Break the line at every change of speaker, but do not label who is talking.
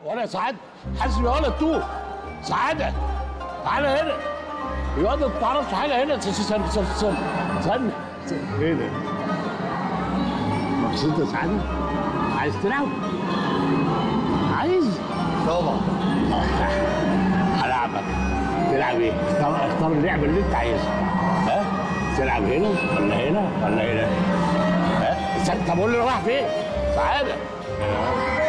ولا سعاده حاسب يا ولد توه سعاده تعالى هنا يا ولد ما تعرفش حاجه هنا استنى استنى استنى استنى ايه ده؟ مبسوط يا سعاده؟ عايز تلعب؟ عايز؟
طبعا
هلعبك تلعب ايه؟ اختار اختار اللعبه اللي انت عايزها ها؟ تلعب هنا ولا هنا ولا هنا؟ ها؟ استنى، طب قول لي رايح فين؟ سعاده